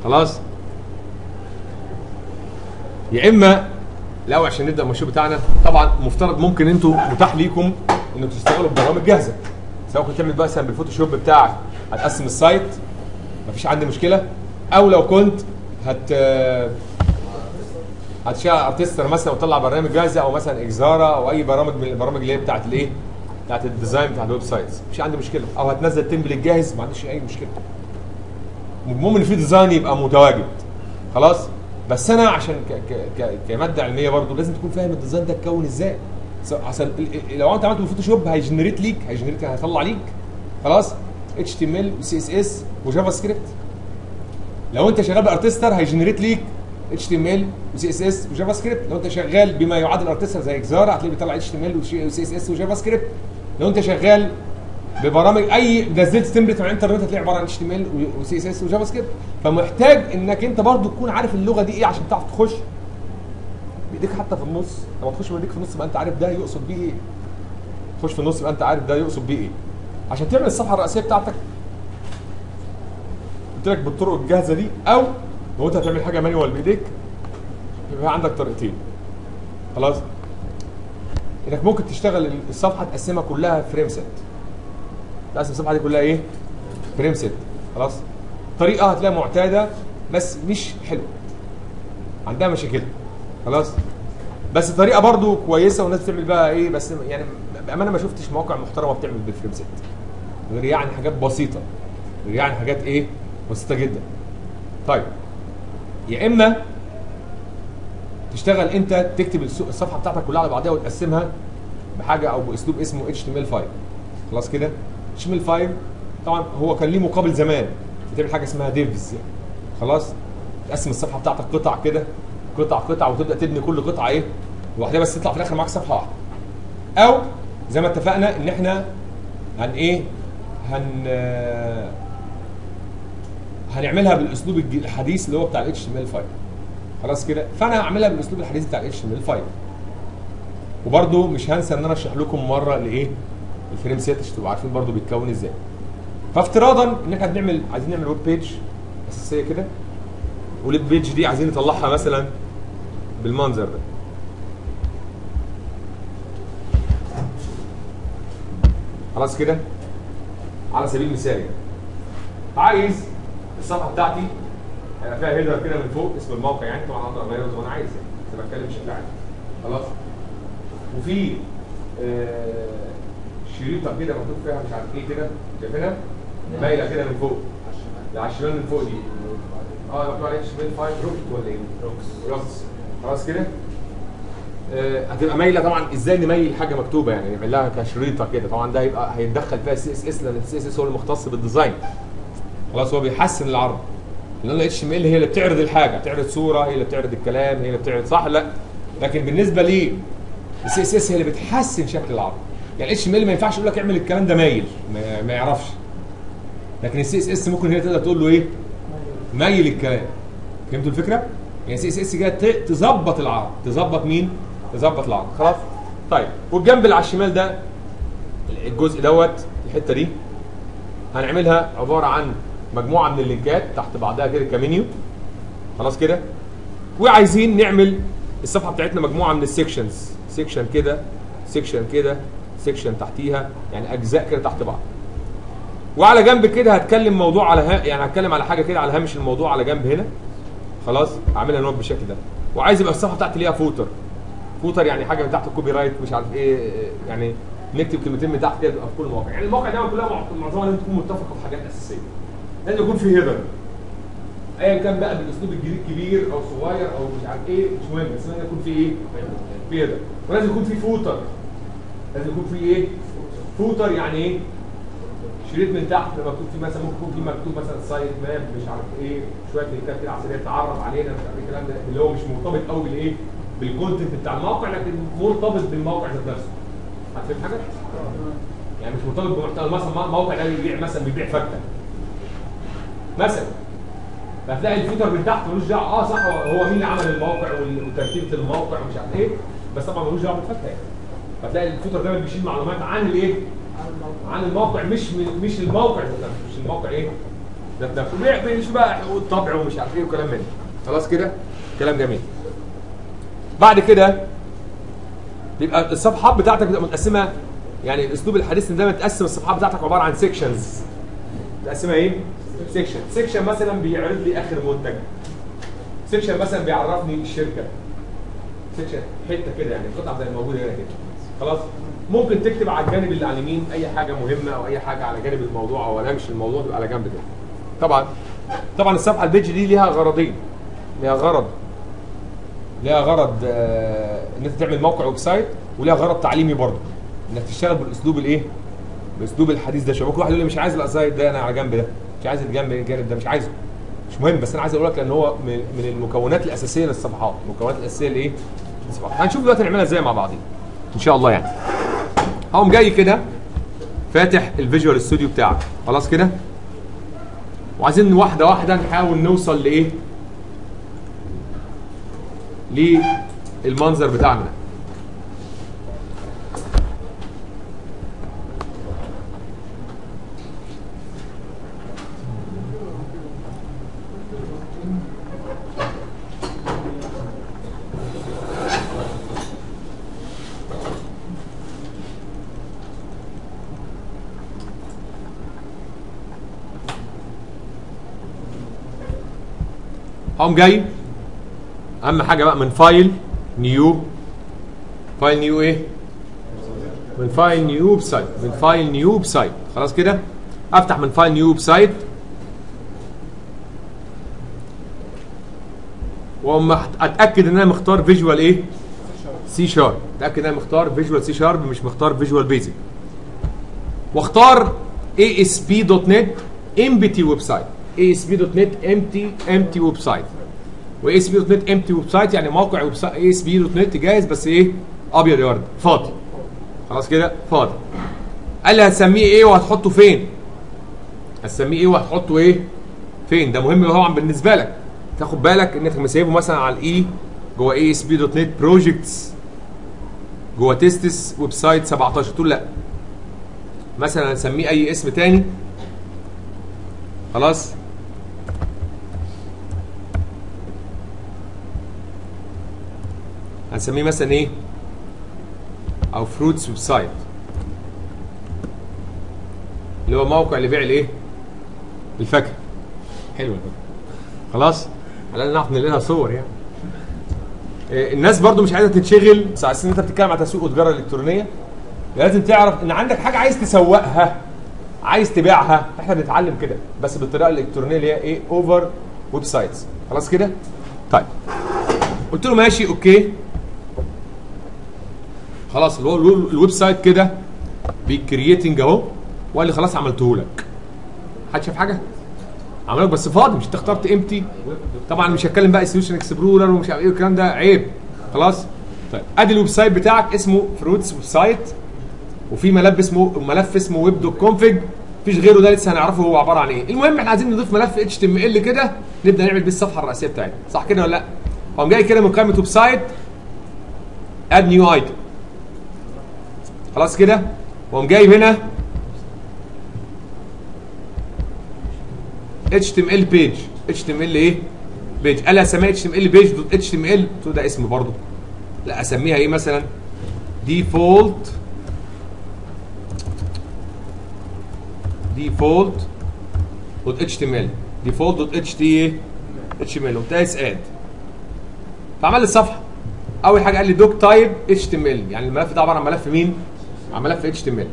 خلاص يا اما الاول عشان نبدا المشروع بتاعنا طبعا مفترض ممكن انتوا متاح ليكم انكم تشتغلوا ببرامج جاهزه سواء كنت تعمل بقى مثلا بالفوتوشوب بتاعك هتقسم السايت مفيش عندي مشكله او لو كنت هت هتشتغل ارتستر مثلا وتطلع برنامج جاهزه او مثلا اكزارا او اي برامج من البرامج اللي هي بتاعت الايه؟ بتاعت الديزاين بتاع الويب سايتس مش عندي مشكله او هتنزل تمبلت جاهز ما عنديش اي مشكله المهم ان في ديزاين يبقى متواجد خلاص بس انا عشان ك ك ك كماده علميه برضو لازم تكون فاهم الديزاين ده اتكون ازاي س- عشان ال- ال- لو انت عملت بالفوتوشوب هيجنريت ليك هيجنريت يعني هيطلع ليك خلاص اتش تي ام ال وسي اس اس وجافا سكريبت لو انت شغال بارتستر هيجنريت ليك اتش تي ام ال وسي اس اس وجافا سكريبت لو انت شغال بما يعادل ارتستر زي اكزار هتلاقيه بيطلع اتش تي ام ال وسي اس اس وجافا سكريبت لو انت شغال ببرامج اي نزلت تمبلت من على الانترنت هتلاقي عباره عن اتش تي ام ال وسي اس اس وجافا سكريبت فمحتاج انك انت برضو تكون عارف اللغه دي ايه عشان تعرف تخش بايديك حتى في النص لما تخش بايديك في النص يبقى انت عارف ده يقصد بيه ايه تخش في النص يبقى انت عارف ده يقصد بيه ايه عشان تعمل الصفحه الرئيسيه بتاعتك قلت لك بالطرق الجاهزه دي او لو انت هتعمل حاجه مانيوال بايديك يبقى عندك طريقتين خلاص انك ممكن تشتغل الصفحه تقسمها كلها فريم سيت تقسم الصفحه دي كلها ايه فريم سيت خلاص طريقه هتلاقيها معتاده بس مش حلوه عندها مشاكل خلاص بس طريقه برضو كويسه والناس بتعمل بقى ايه بس يعني بامانه ما شفتش مواقع محترمه بتعمل بالفريم سيت غير يعني حاجات بسيطه غير يعني حاجات ايه بسيطه جدا طيب يا اما تشتغل انت تكتب الس- الصفحه بتاعتك كلها على بعضها وتقسمها بحاجه او باسلوب اسمه HTML5 خلاص كده HTML5 طبعا هو كان ليه مقابل زمان بتعمل حاجه اسمها ديفز خلاص تقسم الصفحه بتاعتك قطع كده قطع قطع وتبدا تبني كل قطعه ايه لوحدها بس تطلع في الاخر معاك صفحه واحده او زي ما اتفقنا ان احنا هن ايه هن هنعملها بالاسلوب الج- الحديث اللي هو بتاع ال HTML5 خلاص كده فانا هعملها بالاسلوب الحديث بتاع ال HTML5 وبرده مش هنسى ان انا اشرح لكم مره لايه الفريم سيت عشان تبقوا عارفين برده بيتكون ازاي فافتراضا ان احنا بنعمل عايزين نعمل ويب بيج اساسيه كده والويب بيج دي عايزين نطلعها مثلا بالمنظر ده خلاص كده على سبيل المثال يعني. عايز الصفحه بتاعتي هيبقى فيها هيدر كده من فوق اسم الموقع يعني طبعا اقدر اغيره زي ما انا عايز يعني بس بتكلم بشكل عام خلاص وفي آه، شريطه كده مكتوب فيها مش عارف ايه كده شايفينها باينه كده من فوق اللي على الشمال من فوق دي اه مكتوب عليها شمال 5 روكس ولا ايه؟ روكس روكس خلاص كده آه، هتبقى مايله طبعا ازاي نميل حاجه مكتوبه يعني نعمل لها كشريطه كده طبعا ده هيبقى هيتدخل فيها السي اس اس لان السي اس اس هو المختص بالديزاين خلاص هو بيحسن العرض لان الاتش ام ال هي اللي بتعرض الحاجه بتعرض صوره هي اللي بتعرض الكلام هي اللي بتعرض صح لا لكن بالنسبه لي السي اس اس هي اللي بتحسن شكل العرض يعني الاتش ام ال ما ينفعش يقول لك اعمل الكلام ده مايل ما, ما يعرفش لكن السي اس اس ممكن هي تقدر تقول له ايه مايل الكلام فهمتوا الفكره يعني السي اس اس جايه ت- تظبط العرض تظبط مين تظبط العرض خلاص طيب والجنب اللي على الشمال ده الجزء دوت الحته دي هنعملها عباره عن مجموعه من اللينكات تحت بعضها كده كمنيو خلاص كده وعايزين نعمل الصفحه بتاعتنا مجموعه من السكشنز سكشن كده سكشن كده سكشن تحتيها يعني اجزاء كده تحت بعض وعلى جنب كده هتكلم موضوع على ها يعني هتكلم على حاجه كده على هامش الموضوع على جنب هنا خلاص هعملها نوت بالشكل ده وعايز يبقى الصفحه بتاعتي ليها فوتر فوتر يعني حاجه من تحت الكوبي رايت مش عارف ايه يعني نكتب كلمتين من تحت كده تبقى في كل موقع يعني المواقع دايما كلها مع- معظمها لازم تكون متفقه في حاجات اساسيه لازم يكون في هيدر ايا كان بقى بالاسلوب الجديد كبير او صغير او مش عارف ايه مش مهم بس لازم يكون في ايه في هيدر ولازم يكون في فوتر لازم يكون في ايه فوتر يعني ايه شريط من تحت مكتوب فيه مثلا ممكن يكون فيه مكتوب مثلا سايت ماب مش عارف ايه شويه لينكات كده عشان تعرف علينا مش عارف ايه الكلام ده اللي هو مش مرتبط قوي بالايه بالكونتنت بتاع الموقع لكن مرتبط بالموقع ذات نفسه هتفهم حاجه؟ يعني مش مرتبط بمحتوى مثلا موقع ده بيبيع مثلا بيبيع فته مثلا فهتلاقي الفوتر من تحت ملوش دعوه اه صح هو هو مين اللي عمل الموقع وال- وترتيبه الموقع ومش عارف ايه بس طبعا ملوش دعوه بالفته يعني فتلاقي الفوتر دايما بيشيل معلومات عن الايه؟ عن الموقع مش من مش الموقع ذات نفسه مش الموقع ايه؟ ذات نفسه بيع بيش بقى حقوق الطبع ومش عارف ايه وكلام من ده. خلاص كده كلام جميل بعد كده بيبقى الصفحات بتاعتك بتبقى متقسمه يعني الاسلوب الحديث ان دايما تقسم الصفحات بتاعتك عباره عن سيكشنز تقسمها ايه؟ سيكشن سيكشن مثلا بيعرض لي اخر منتج سيكشن مثلا بيعرفني الشركه سيكشن حته كده يعني قطعه زي الموجوده هنا كده خلاص ممكن تكتب على الجانب اللي على اليمين اي حاجه مهمه او اي حاجه على جانب الموضوع او هامش الموضوع تبقى على جنب كده طبعا طبعا الصفحه البيج دي ليها غرضين ليها غرض ليها غرض آه، ان انت تعمل موقع ويب سايت وليها غرض تعليمي برضه انك تشتغل بالاسلوب الايه؟ بالاسلوب الحديث ده شويه ممكن واحد يقول لي مش عايز الاسايد ده انا على جنب ده مش عايز الجنب الجانب ده مش عايزه مش مهم بس انا عايز اقول لك لان هو من من المكونات الاساسيه للصفحات المكونات الاساسيه لايه؟ للصفحات هنشوف دلوقتي نعملها ازاي مع بعضين ان شاء الله يعني هقوم جاي كده فاتح الفيجوال ستوديو بتاعك خلاص كده وعايزين واحده واحده نحاول نوصل لايه؟ للمنظر بتاعنا ده هقوم جاي اهم حاجه بقى من فايل نيو فايل نيو ايه من فايل نيو بسايت من فايل نيو بسايت خلاص كده افتح من فايل نيو بسايت واقوم مخت- اتاكد ان انا مختار فيجوال ايه سي شارب اتاكد ان انا مختار فيجوال سي شارب مش مختار فيجوال بيزك واختار ASP.NET empty ويب سايت ASP.NET empty empty ويب سايت ASP.NET empty ويب سايت يعني موقع ويب سايت ASP.NET جاهز بس ايه ابيض يا ورد فاضي خلاص كده فاضي قال لي هتسميه ايه وهتحطه فين هتسميه ايه وهتحطه ايه فين ده مهم طبعا بالنسبه لك تاخد بالك انك مسيبه مثلا على الاي جوه ASP.NET بروجكتس جوه تيستس ويب سايت 17 تقول لا مثلا هنسميه اي اسم تاني خلاص هنسميه مثلا ايه او فروتس ويب سايت اللي هو موقع اللي بيع الايه الفاكهه حلو الفاكهه خلاص على الاقل نعرف نلاقي لها صور يعني إيه، الناس برضو مش عايزه تنشغل بس عايز ان انت بتتكلم على تسويق وتجاره الكترونيه لازم تعرف ان عندك حاجه عايز تسوقها عايز تبيعها احنا بنتعلم كده بس بالطريقه الالكترونيه اللي هي ايه اوفر ويب سايتس خلاص كده طيب قلت له ماشي اوكي خلاص اللي هو الو- الويب سايت كده بيكرييتنج اهو وقال لي خلاص عملته لك حد شاف حاجه عملك بس فاضي مش انت اخترت امتي طبعا مش هتكلم بقى سوليوشن اكسبلورر ومش عارف ايه والكلام ده عيب خلاص طيب ادي الويب سايت بتاعك اسمه فروتس ويب سايت وفي ملف اسمه ملف اسمه ويب دوت كونفج مفيش غيره ده لسه هنعرفه هو عباره عن ايه المهم احنا عايزين نضيف ملف اتش تي ام ال كده نبدا نعمل بيه الصفحه الرئيسيه بتاعتنا صح كده ولا لا قام جاي كده من قائمه ويب سايت اد نيو ايتم خلاص كده وقام جايب هنا اتش تي ام ال بيج اتش تي ام ال ايه بيج قال اسميها اتش تي ام ال بيج دوت اتش تي ام ال قلت له ده اسم برضه لا اسميها ايه مثلا ديفولت ديفولت دوت اتش تي ام ال ديفولت دوت اتش تي ايه اتش ام ال قمت قايس اد فعمل لي الصفحه اول حاجه قال لي دوك تايب اتش تي ام ال يعني الملف ده عباره عن ملف مين؟ عن ملف اتش تي ام ال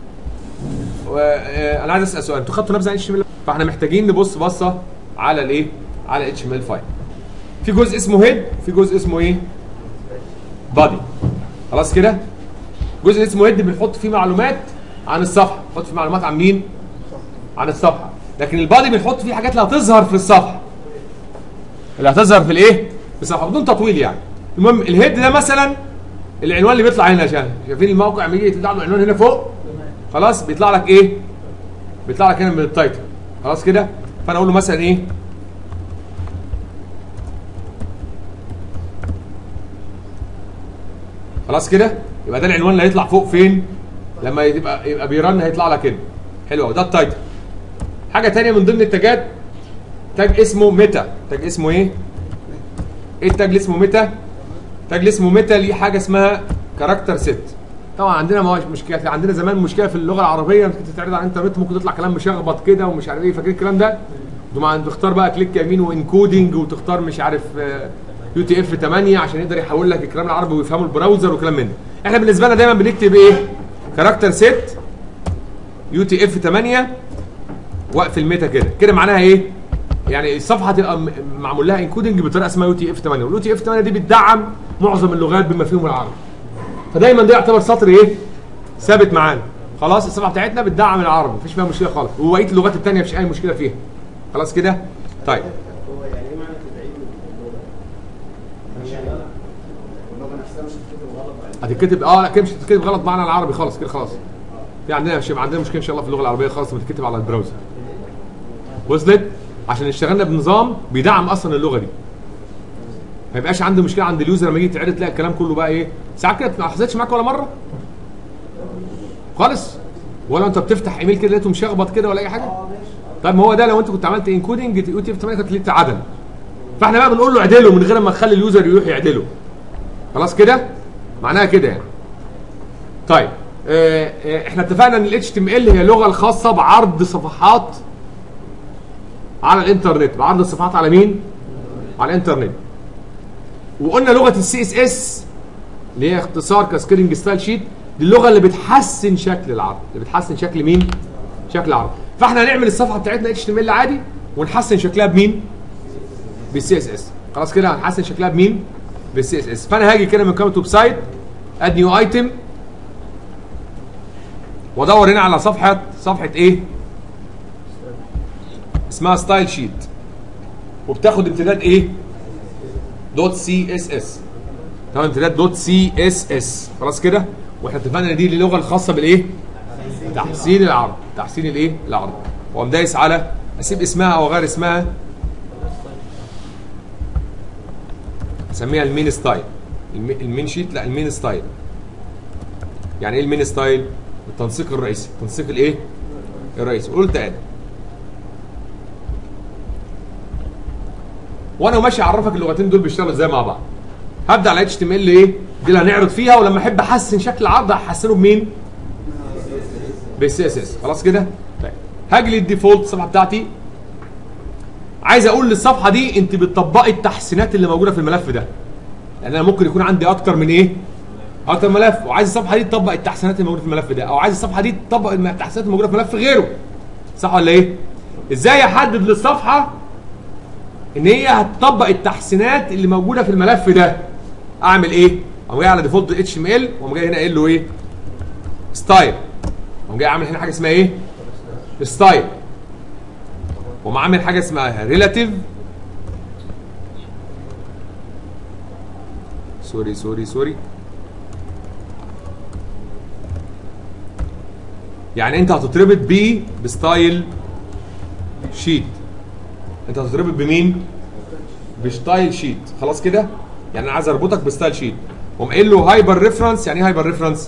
انا عايز اسال سؤال انتوا خدتوا نبذه عن اتش تي ام ال فاحنا محتاجين نبص بصه على الايه؟ على اتش ام ال فايل في جزء اسمه هيد وفي جزء اسمه ايه؟ بادي خلاص كده؟ الجزء اللي اسمه هيد بنحط فيه معلومات عن الصفحه نحط فيه معلومات عن مين؟ عن الصفحه لكن البادي بنحط فيه حاجات اللي هتظهر في الصفحه اللي هتظهر في الايه؟ في الصفحه بدون تطويل يعني المهم الهيد ده مثلا العنوان اللي بيطلع هنا عشان شايفين الموقع لما يجي يطلع له عنوان هنا فوق خلاص بيطلع لك ايه؟ بيطلع لك هنا من التايتل خلاص كده فانا اقول له مثلا ايه؟ خلاص كده يبقى ده العنوان اللي هيطلع فوق فين؟ لما يبقى يبقى بيرن هيطلع لك كده حلو قوي ده التايتل حاجه تانية من ضمن التاجات تاج اسمه ميتا تاج اسمه ايه ايه التاج اللي اسمه ميتا تاج اللي اسمه ميتا ليه حاجه اسمها كاركتر سيت طبعا عندنا مواش- مشكله عندنا زمان مشكله في اللغه العربيه ممكن تتعرض على الانترنت ممكن تطلع كلام مشخبط كده ومش عارف ايه فاكرين الكلام ده طبعا تختار بقى كليك يمين وانكودنج وتختار مش عارف يو تي اف 8 عشان يقدر يحول لك الكلام العربي ويفهمه البراوزر وكلام من ده احنا بالنسبه لنا دايما بنكتب ايه كاركتر سيت يو تي اف 8 وقف الميتا كده كده معناها ايه يعني الصفحه تبقى م- معمول لها انكودنج بطريقه اسمها يو تي اف 8 واليو تي اف 8 دي بتدعم معظم اللغات بما فيهم العربي فدايما ده يعتبر سطر ايه ثابت معانا خلاص الصفحه بتاعتنا بتدعم العربي مفيش فيها مشكله خالص وبقيه اللغات الثانيه مفيش اي مشكله فيها خلاص كده طيب هو يعني ايه معنى تدعيم اللغه؟ مش يعني اللغه نفسها مش هتكتب غلط بعد هتتكتب اه لا كده مش هتتكتب غلط معنى العربي خالص كده خلاص في عندنا مش هيبقى عندنا مشكله ان شاء الله في اللغه العربيه خالص لما تتكتب على البراوزر وصلت عشان اشتغلنا بنظام بيدعم اصلا اللغه دي ما يبقاش عندي مشكله عند اليوزر لما يجي يتعرض تلاقي الكلام كله بقى ايه ساعات كده ما حصلتش معاك ولا مره خالص ولا انت بتفتح ايميل كده لقيته مشخبط كده ولا اي حاجه طيب ما هو ده لو انت كنت عملت انكودنج يو تي اف 8 كنت لقيت عدم فاحنا بقى بنقول له اعدله من غير ما نخلي اليوزر يروح يعدله خلاص كده معناها كده يعني طيب آه، آه، احنا اتفقنا ان ال HTML هي اللغه الخاصه بعرض صفحات على الانترنت بعرض الصفحات على مين على الانترنت وقلنا لغه السي اس اس اللي هي اختصار كاسكيدنج ستايل شيت دي اللغه اللي بتحسن شكل العرض اللي بتحسن شكل مين شكل العرض فاحنا هنعمل الصفحه بتاعتنا اتش تي ام ال عادي ونحسن شكلها بمين بالسي اس اس خلاص كده هنحسن شكلها بمين بالسي اس اس فانا هاجي كده من قائمه ويب سايت اد نيو ايتم وادور هنا على صفحه صفحه ايه اسمها ستايل شيت وبتاخد امتداد ايه دوت سي اس اس تمام امتداد دوت سي اس اس خلاص كده واحنا اتفقنا ان دي اللغه الخاصه بالايه تحسين العرض تحسين الايه العرض واقوم دايس على اسيب اسمها او غير اسمها اسميها المين ستايل الم- المين شيت لا المين ستايل يعني ايه المين ستايل التنسيق الرئيسي التنسيق الايه الرئيسي قلت ادي وانا ماشي اعرفك اللغتين دول بيشتغلوا ازاي مع بعض هبدا على اتش تي ام ال ايه دي اللي هنعرض فيها ولما احب احسن شكل العرض هحسنه بمين بالسي اس اس خلاص كده طيب هاجي للديفولت الصفحه بتاعتي عايز اقول للصفحه دي انت بتطبقي التحسينات اللي موجوده في الملف ده لان انا ممكن يكون عندي اكتر من ايه اكتر من ملف وعايز الصفحه دي تطبق التحسينات اللي موجوده في الملف ده او عايز الصفحه دي تطبق التحسينات اللي موجوده في ملف غيره صح ولا ايه ازاي احدد للصفحه ان هي هتطبق التحسينات اللي موجوده في الملف ده اعمل ايه اقوم جاي على ديفولت اتش ام ال واقوم جاي هنا قايل له ايه ستايل اقوم جاي عامل هنا حاجه اسمها ايه ستايل واقوم عامل حاجه اسمها ريلاتيف سوري سوري سوري يعني انت هتتربط بيه بستايل شيت انت هتتربط بمين بستايل شيت خلاص كده يعني انا عايز اربطك بستايل شيت قوم قايل له هايبر ريفرنس يعني ايه هايبر ريفرنس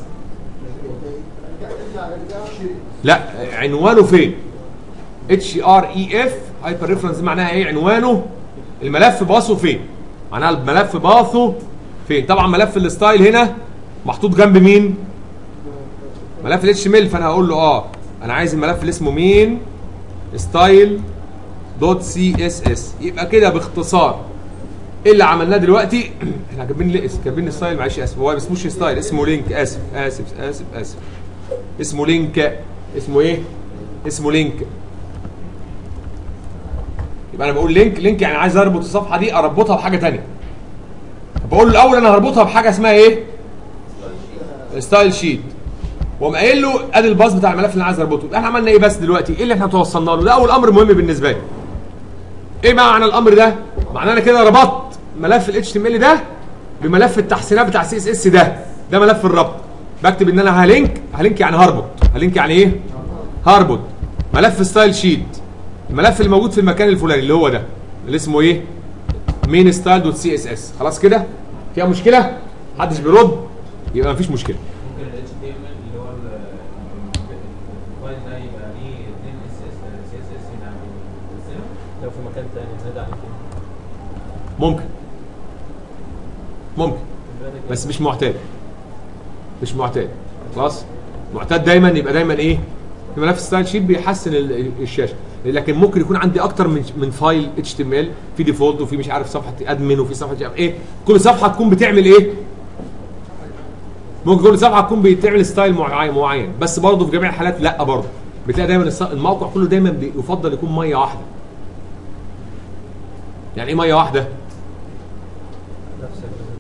لا عنوانه فين اتش ار اي اف هايبر ريفرنس معناها ايه عنوانه الملف باصه فين معناها الملف باصه فين طبعا ملف الستايل هنا محطوط جنب مين ملف الاتش ام ال فانا هقول له اه انا عايز الملف اللي اسمه مين ستايل دوت سي اس اس يبقى كده باختصار ايه اللي عملناه دلوقتي احنا كاتبين لي اسم كاتبين ستايل معلش اسف هو ما اسموش ستايل اسمه لينك اسف اسف اسف اسف اسمه لينك اسمه ايه اسمه لينك يبقى انا بقول لينك لينك يعني عايز اربط الصفحه دي اربطها بحاجه ثانيه بقول له الاول انا هربطها بحاجه اسمها ايه ستايل شيت وقام قايل له ادي الباص بتاع الملف اللي انا عايز اربطه يبقى احنا عملنا ايه بس دلوقتي ايه اللي احنا توصلنا له ده اول امر مهم بالنسبه لي ايه معنى الامر ده معناه انا كده ربطت ملف الاتش تي ام ال ده بملف التحسينات بتاع السي اس اس ده ده ملف الربط بكتب ان انا هلينك هلينك يعني هربط هلينك يعني ايه هربط ملف ستايل شيت الملف اللي موجود في المكان الفلاني اللي هو ده اللي اسمه ايه مين ستايل دوت سي اس اس خلاص كده فيها مشكله محدش بيرد يبقى مفيش مشكله ممكن ال HTML اللي هو ال- الفايل ده يبقى ليه اتنين اس اس سي اس اس زاد عليك ممكن ممكن بس مش معتاد مش معتاد خلاص معتاد دايما يبقى دايما ايه يبقى نفس ستايل شيت بيحسن ال- الشاشه لكن ممكن يكون عندي اكتر من من فايل اتش تي ام ال في ديفولت وفي مش عارف صفحه ادمن وفي صفحه مش عارف ايه كل صفحه تكون بتعمل ايه ممكن كل صفحه تكون بتعمل ستايل معين معين بس برضه في جميع الحالات لا برضه بتلاقي دايما الص- الموقع كله دايما بيفضل يكون ميه واحده يعني ايه ميه واحده